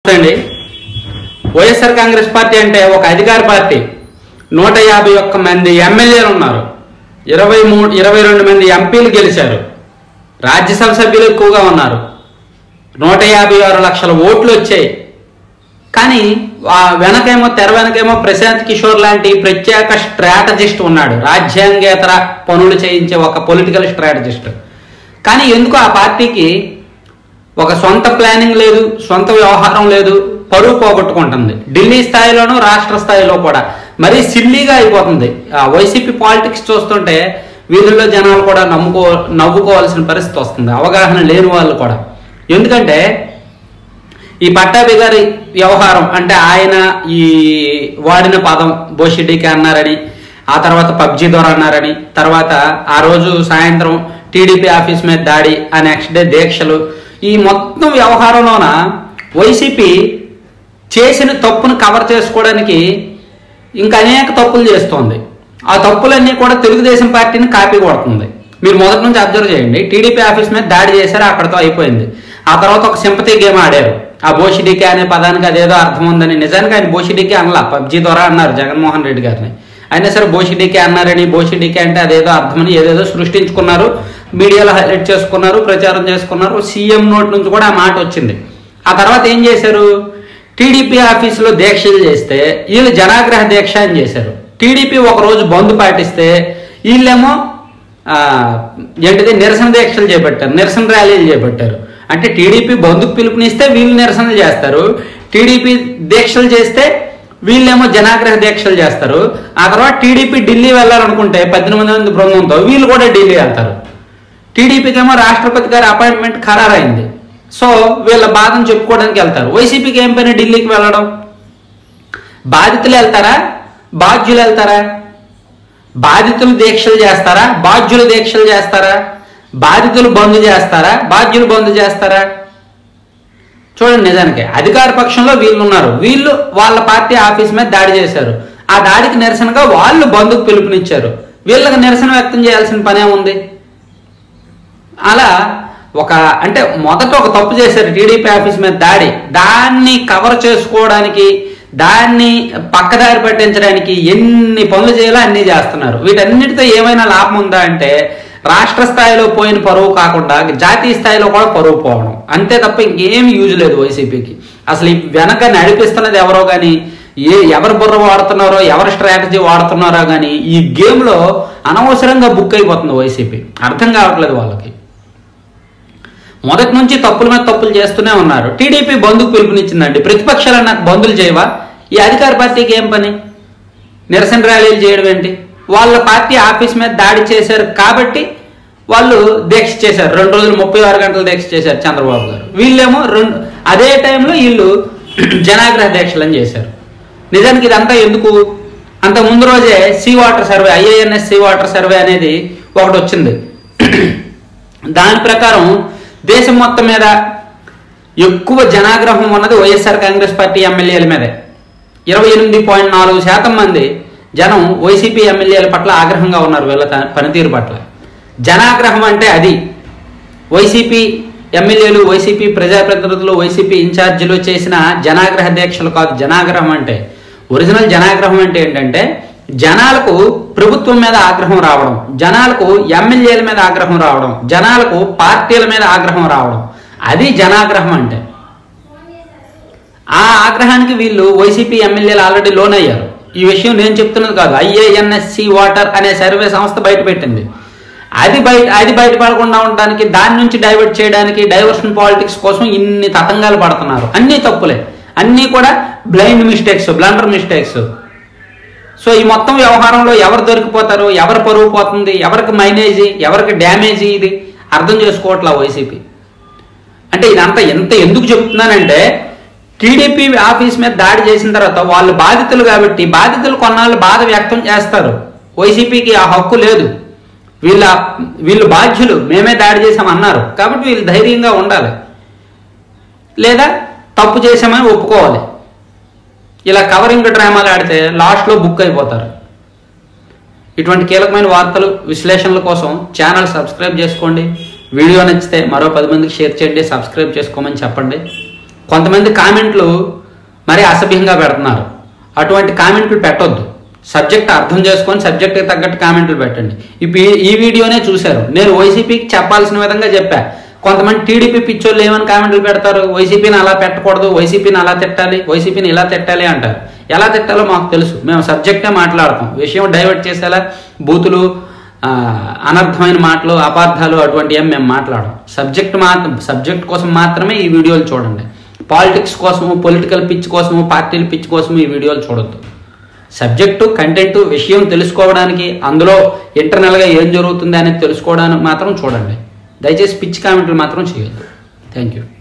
అండి వైఎస్ఆర్ కాంగ్రెస్ పార్టీ అంటే ఒక అధికార పార్టీ నూట యాభై ఒక్క మంది ఎమ్మెల్యేలు ఉన్నారు ఇరవై మూడు ఇరవై రెండు మంది ఎంపీలు గెలిచారు రాజ్యసభ సభ్యులు ఎక్కువగా ఉన్నారు నూట యాభై ఆరు లక్షల ఓట్లు వచ్చాయి కానీ ఆ వెనకేమో తెర వెనకేమో ప్రశాంత్ కిషోర్ లాంటి ప్రత్యేక స్ట్రాటజిస్ట్ ఉన్నాడు రాజ్యాంగేతర పనులు చేయించే ఒక పొలిటికల్ స్ట్రాటజిస్ట్ కానీ ఎందుకు ఆ పార్టీకి ఒక సొంత ప్లానింగ్ లేదు సొంత వ్యవహారం లేదు పరువు పోగొట్టుకుంటుంది ఢిల్లీ స్థాయిలోనూ రాష్ట్ర స్థాయిలో కూడా మరీ సిల్లీగా అయిపోతుంది ఆ వైసీపీ పాలిటిక్స్ చూస్తుంటే వీధుల్లో జనాలు కూడా నమ్ముకో నవ్వుకోవాల్సిన పరిస్థితి వస్తుంది అవగాహన లేని వాళ్ళు కూడా ఎందుకంటే ఈ పట్టాభి గారి వ్యవహారం అంటే ఆయన ఈ వాడిన పదం బోషిడీకి అన్నారని ఆ తర్వాత పబ్జి ద్వారా అన్నారని తర్వాత ఆ రోజు సాయంత్రం టీడీపీ ఆఫీస్ మీద దాడి ఆ నెక్స్ట్ డే దీక్షలు ఈ మొత్తం వ్యవహారంలోన వైసీపీ చేసిన తప్పును కవర్ చేసుకోవడానికి ఇంకా అనేక తప్పులు చేస్తోంది ఆ తప్పులన్నీ కూడా తెలుగుదేశం పార్టీని కాపీ కొడుతుంది మీరు మొదటి నుంచి అబ్జర్వ్ చేయండి టీడీపీ ఆఫీస్ మీద దాడి చేశారు అక్కడతో అయిపోయింది ఆ తర్వాత ఒక సింపతి గేమ్ ఆడారు ఆ బోషిడికే అనే పదానికి అదేదో అర్థం ఉందని నిజానికి ఆయన బోషిడికే అనలా పబ్జీ ద్వారా అన్నారు జగన్మోహన్ రెడ్డి గారిని అయినా సరే బోషిడికే అన్నారని బోషిడికే అంటే అదేదో అర్థమని ఏదేదో సృష్టించుకున్నారు మీడియాలో హైలైట్ చేసుకున్నారు ప్రచారం చేసుకున్నారు సీఎం నోట్ నుంచి కూడా ఆ మాట వచ్చింది ఆ తర్వాత ఏం చేశారు టీడీపీ ఆఫీసులో దీక్షలు చేస్తే వీళ్ళు జనాగ్రహ దీక్ష అని చేశారు టీడీపీ ఒక రోజు బంద్ పాటిస్తే వీళ్ళేమో ఆ, ఏంటిది నిరసన దీక్షలు చేపట్టారు నిరసన ర్యాలీలు చేపట్టారు అంటే టీడీపీ బంధుకు పిలుపునిస్తే వీళ్ళు నిరసనలు చేస్తారు టీడీపీ దీక్షలు చేస్తే వీళ్ళేమో జనాగ్రహ దీక్షలు చేస్తారు ఆ తర్వాత టీడీపీ ఢిల్లీ వెళ్ళాలనుకుంటే పద్దెనిమిది మంది బృందంతో వీళ్ళు కూడా ఢిల్లీ వెళ్తారు టీడీపీకి ఏమో రాష్ట్రపతి గారి అపాయింట్మెంట్ ఖరారైంది సో వీళ్ళ బాధను చెప్పుకోవడానికి వెళ్తారు వైసీపీకి ఏం పని ఢిల్లీకి వెళ్ళడం బాధితులు వెళ్తారా బాధ్యులు వెళ్తారా బాధితులు దీక్షలు చేస్తారా బాధ్యులు దీక్షలు చేస్తారా బాధితులు బంద్ చేస్తారా బాధ్యులు బంద్ చేస్తారా చూడండి నిజానికి అధికార పక్షంలో వీళ్ళు ఉన్నారు వీళ్ళు వాళ్ళ పార్టీ ఆఫీస్ మీద దాడి చేశారు ఆ దాడికి నిరసనగా వాళ్ళు బంధుకు పిలుపునిచ్చారు వీళ్ళకి నిరసన వ్యక్తం చేయాల్సిన పనే ఉంది అలా ఒక అంటే మొదట ఒక తప్పు చేశారు టీడీపీ ఆఫీస్ మీద దాడి దాన్ని కవర్ చేసుకోవడానికి దాన్ని పక్కదారి పట్టించడానికి ఎన్ని పనులు చేయాలో అన్ని చేస్తున్నారు వీటన్నిటితో ఏమైనా లాభం ఉందా అంటే రాష్ట్ర స్థాయిలో పోయిన పరువు కాకుండా జాతీయ స్థాయిలో కూడా పరువు పోవడం అంతే తప్ప ఇంకేం యూజ్ లేదు వైసీపీకి అసలు ఈ వెనక నడిపిస్తున్నది ఎవరో కానీ ఏ ఎవరు బుర్ర వాడుతున్నారో ఎవరు స్ట్రాటజీ వాడుతున్నారో కానీ ఈ గేమ్లో అనవసరంగా బుక్ అయిపోతుంది వైసీపీ అర్థం కావట్లేదు వాళ్ళకి మొదటి నుంచి తప్పుల మీద తప్పులు చేస్తూనే ఉన్నారు టీడీపీ బంధుకు పిలుపునిచ్చిందండి ప్రతిపక్షాలు నాకు బంధులు చేయవా ఈ అధికార పార్టీకి ఏం పని నిరసన ర్యాలీలు చేయడం ఏంటి వాళ్ళ పార్టీ ఆఫీస్ మీద దాడి చేశారు కాబట్టి వాళ్ళు దీక్ష చేశారు రెండు రోజులు ముప్పై ఆరు గంటలు దీక్ష చేశారు చంద్రబాబు గారు వీళ్ళేమో రెండు అదే టైంలో వీళ్ళు జనాగ్రహ దీక్షలు అని చేశారు నిజానికి ఇదంతా ఎందుకు అంత ముందు రోజే sea water survey IANS sea water survey అనేది ఒకటి వచ్చింది దాని ప్రకారం దేశం మొత్తం మీద ఎక్కువ జనాగ్రహం ఉన్నది వైఎస్ఆర్ కాంగ్రెస్ పార్టీ ఎమ్మెల్యేల మీదే ఇరవై ఎనిమిది పాయింట్ నాలుగు శాతం మంది జనం వైసీపీ ఎమ్మెల్యేల పట్ల ఆగ్రహంగా ఉన్నారు వీళ్ళ త- పనితీరు పట్ల జనాగ్రహం అంటే అది వైసీపీ ఎమ్మెల్యేలు వైసీపీ ప్రజాప్రతినిధులు వైసీపీ ఇన్ఛార్జీలు చేసిన జనాగ్రహ దీక్షలు కాదు జనాగ్రహం అంటే ఒరిజినల్ జనాగ్రహం అంటే ఏంటంటే జనాలకు ప్రభుత్వం మీద ఆగ్రహం రావడం జనాలకు ఎమ్మెల్యేల మీద ఆగ్రహం రావడం జనాలకు పార్టీల మీద ఆగ్రహం రావడం అది జనాగ్రహం అంటే ఆ ఆగ్రహానికి వీళ్ళు వైసీపీ ఎమ్మెల్యేలు ఆల్రెడీ లోన్ అయ్యారు ఈ విషయం నేను చెప్తున్నది కాదు ఐఏఎన్ఎస్సి వాటర్ అనే సర్వే సంస్థ బయటపెట్టింది అది బయట అది బయటపడకుండా ఉండడానికి దాని నుంచి డైవర్ట్ చేయడానికి డైవర్షన్ పాలిటిక్స్ కోసం ఇన్ని తతంగాలు పడుతున్నారు అన్నీ తప్పులే అన్నీ కూడా blind mistakes blunder mistakes so ఈ మొత్తం వ్యవహారంలో ఎవరు దొరికిపోతారు ఎవరు పరువు పోతుంది ఎవరికి మైనేజీ ఎవరికి డ్యామేజీ ఇది అర్థం చేసుకోవట్లా వైసీపీ అంటే ఇదంతా ఎంత ఎందుకు చెప్తున్నానంటే టీడీపీ ఆఫీస్ మీద దాడి చేసిన తర్వాత వాళ్ళు బాధితులు కాబట్టి బాధితులు కొన్నాళ్ళు బాధ వ్యక్తం చేస్తారు వైసీపీకి ఆ హక్కు లేదు వీళ్ళ వీళ్ళు బాధ్యులు మేమే దాడి చేసామన్నారు కాబట్టి వీళ్ళు ధైర్యంగా ఉండాలి లేదా తప్పు చేసామని ఒప్పుకోవాలి ఇలా కవరింగ్ డ్రామాలు ఆడితే లాస్ట్లో బుక్ అయిపోతారు ఇటువంటి కీలకమైన వార్తలు విశ్లేషణల కోసం ఛానల్ సబ్స్క్రైబ్ చేసుకోండి వీడియో నచ్చితే మరో పది మందికి షేర్ చేయండి సబ్స్క్రైబ్ చేసుకోమని చెప్పండి కొంతమంది కామెంట్లు మరి అసభ్యంగా పెడుతున్నారు అటువంటి కామెంట్లు పెట్టొద్దు సబ్జెక్ట్ అర్థం చేసుకొని సబ్జెక్ట్కి తగ్గట్టు కామెంట్లు పెట్టండి ఇప్పుడు ఈ- ఈ వీడియోనే చూశారు నేను వైసీపీకి చెప్పాల్సిన విధంగా చెప్పా కొంతమంది టీడీపీ పిచ్చోళ్ళు ఏమని కామెంట్లు పెడతారు వైసీపీని అలా పెట్టకూడదు వైసీపీని అలా తిట్టాలి వైసీపీని ఇలా తిట్టాలి అంటారు ఎలా తిట్టాలో మాకు తెలుసు మేము సబ్జెక్టే మాట్లాడతాం విషయం డైవర్ట్ చేసేలా బూతులు ఆ, అనర్థమైన మాటలు అపార్థాలు అటువంటి ఏం మేము మాట్లాడం సబ్జెక్ట్ మాత్రం సబ్జెక్ట్ కోసం మాత్రమే ఈ వీడియోలు చూడండి పాలిటిక్స్ కోసము పొలిటికల్ పిచ్ కోసము పార్టీల పిచ్ కోసము ఈ వీడియోలు చూడొద్దు సబ్జెక్టు కంటెంట్ విషయం తెలుసుకోవడానికి అందులో ఇంటర్నల్గా ఏం జరుగుతుంది అనేది తెలుసుకోవడానికి మాత్రం చూడండి దయచేసి పిచ్ కామెంట్లు మాత్రం చేయొద్దు థ్యాంక్ యూ